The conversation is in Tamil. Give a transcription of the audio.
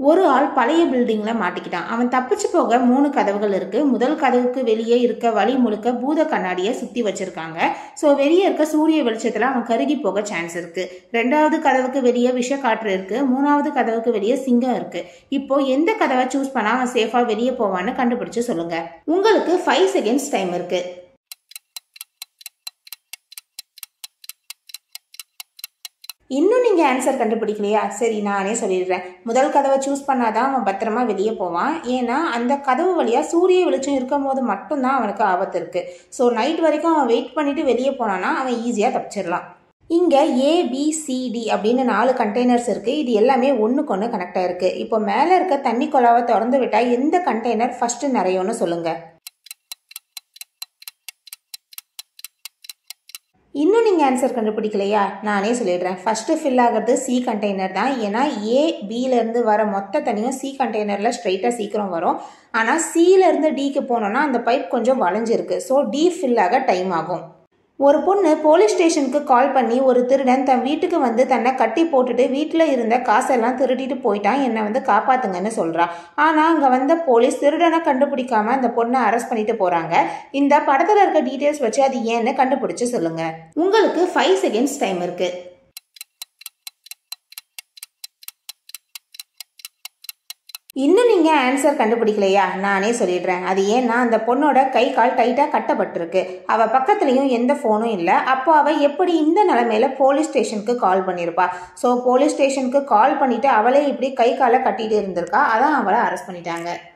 ஒரு ஆள் பழைய பில்டிங்ல மாட்டிக்கிட்டான் அவன் தப்பிச்சு போக மூணு கதவுகள் இருக்கு முதல் கதவுக்கு வெளியே இருக்க வழி முழுக்க பூத கண்ணாடியை சுத்தி வச்சிருக்காங்க ஸோ வெளியே இருக்க சூரிய வெளிச்சத்துல அவன் கருகி போக சான்ஸ் இருக்கு ரெண்டாவது கதவுக்கு வெளியே விஷ காற்று இருக்கு மூணாவது கதவுக்கு வெளியே சிங்கம் இருக்கு இப்போ எந்த கதவை சூஸ் பண்ணா அவன் சேஃபா வெளியே போவான்னு கண்டுபிடிச்சு சொல்லுங்க உங்களுக்கு ஃபைவ் செகண்ட்ஸ் டைம் இருக்கு இன்னும் நீங்க ஆன்சர் கண்டுபிடிக்கலையா சரி நானே சொல்லிடுறேன் முதல் கதவை சூஸ் பண்ணாதான் அவன் பத்திரமா வெளியே போவான் ஏன்னா அந்த கதவு வழியா சூரிய வெளிச்சம் இருக்கும் போது மட்டும்தான் அவனுக்கு ஆபத்து இருக்கு ஸோ நைட் வரைக்கும் அவன் வெயிட் பண்ணிட்டு வெளியே போனான்னா அவன் ஈஸியா தப்பிச்சிடலாம் இங்கே ஏபிசிடி அப்படின்னு நாலு கண்டெய்னர்ஸ் இருக்குது இது எல்லாமே ஒன்றுக்கு ஒன்று கனெக்ட் ஆயிருக்கு இப்போ மேலே இருக்க தண்ணி குழாவை திறந்து விட்டால் எந்த கண்டெய்னர் ஃபஸ்ட்டு நிறையும்னு சொல்லுங்கள் இன்னும் நீங்கள் ஆன்சர் கண்டுபிடிக்கலையா நானே சொல்லிடுறேன் ஃபஸ்ட்டு ஃபில் ஆகிறது சி கண்டெய்னர் தான் ஏன்னா ஏ பியிலேருந்து வர மொத்த தண்ணியும் சி கண்டெய்னரில் ஸ்ட்ரைட்டாக சீக்கிரம் வரும் ஆனால் சியிலேருந்து டிக்கு போனோன்னா அந்த பைப் கொஞ்சம் வளைஞ்சிருக்கு ஸோ டி ஃபில் ஆக டைம் ஆகும் ஒரு பொண்ணு போலீஸ் ஸ்டேஷனுக்கு கால் பண்ணி ஒரு திருடன் தன் வீட்டுக்கு வந்து தன்னை கட்டி போட்டுட்டு வீட்டில் இருந்த காசெல்லாம் திருடிட்டு போயிட்டான் என்னை வந்து காப்பாத்துங்கன்னு சொல்றா ஆனால் அங்கே வந்த போலீஸ் திருடனை கண்டுபிடிக்காம அந்த பொண்ணை அரெஸ்ட் பண்ணிட்டு போறாங்க இந்த படத்தில் இருக்க டீட்டெயில்ஸ் வச்சு அது ஏன்னு கண்டுபிடிச்சு சொல்லுங்க உங்களுக்கு ஃபைவ் செகண்ட்ஸ் டைம் இருக்கு இன்னும் நீங்கள் ஆன்சர் கண்டுபிடிக்கலையா நானே சொல்லிடுறேன் அது ஏன்னா அந்த பொண்ணோட கை கால் டைட்டாக கட்டப்பட்டிருக்கு அவள் பக்கத்துலேயும் எந்த ஃபோனும் இல்லை அப்போ அவள் எப்படி இந்த நிலமையில போலீஸ் ஸ்டேஷனுக்கு கால் பண்ணியிருப்பா ஸோ போலீஸ் ஸ்டேஷனுக்கு கால் பண்ணிட்டு அவளே இப்படி கை காலை கட்டிட்டு இருந்திருக்கா அதான் அவளை அரெஸ்ட் பண்ணிட்டாங்க